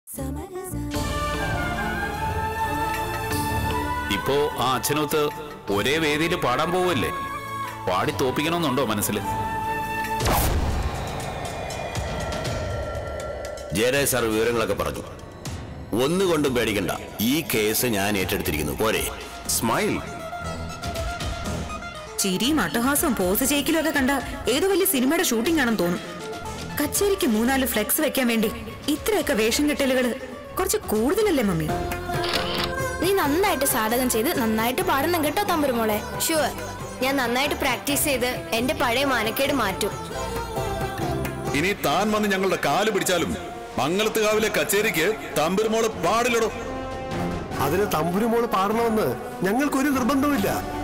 ഇപ്പോ ആ അച്ഛനൊത്ത് ഒരേ വേദിയിൽ പാടാൻ പോവല്ലേ പാടി തോപ്പിക്കണമെന്നുണ്ടോ മനസ്സിൽ ജയരാജ് സാർ വിവരങ്ങളൊക്കെ പറഞ്ഞു ഒന്നുകൊണ്ടും പേടിക്കണ്ട ഈ കേസ് ഞാൻ ഏറ്റെടുത്തിരിക്കുന്നു പോരെ സ്മൈൽ ചിരിയും അട്ടഹാസവും പോസ് ചെയ്യിക്കലും ഒക്കെ കണ്ട ഏതോ വലിയ സിനിമയുടെ ഷൂട്ടിംഗ് ആണെന്ന് തോന്നും കച്ചേരിക്ക് മൂന്നാല് ഫ്ലെക്സ് വെക്കാൻ വേണ്ടി ഇത്രയൊക്കെ വേഷം കെട്ടലുകള് കുറച്ച് കൂടുതലല്ലേ മമ്മി നീ നന്നായിട്ട് സാധകം ചെയ്ത് നന്നായിട്ട് പാടണം കേട്ടോ തമ്പുരുമോളെ ഷുവർ ഞാൻ നന്നായിട്ട് പ്രാക്ടീസ് ചെയ്ത് എന്റെ പഴയ മാനക്കേട് മാറ്റും ഇനി താൻ വന്ന് ഞങ്ങളുടെ കാല് പിടിച്ചാലും മംഗലത്തുകാവിലെ കച്ചേരിക്ക് തമ്പുരുമോള് പാടില്ലടോ അതിന് തമ്പുരുമോള് പാടണമെന്ന് ഞങ്ങൾക്കൊരു നിർബന്ധമില്ല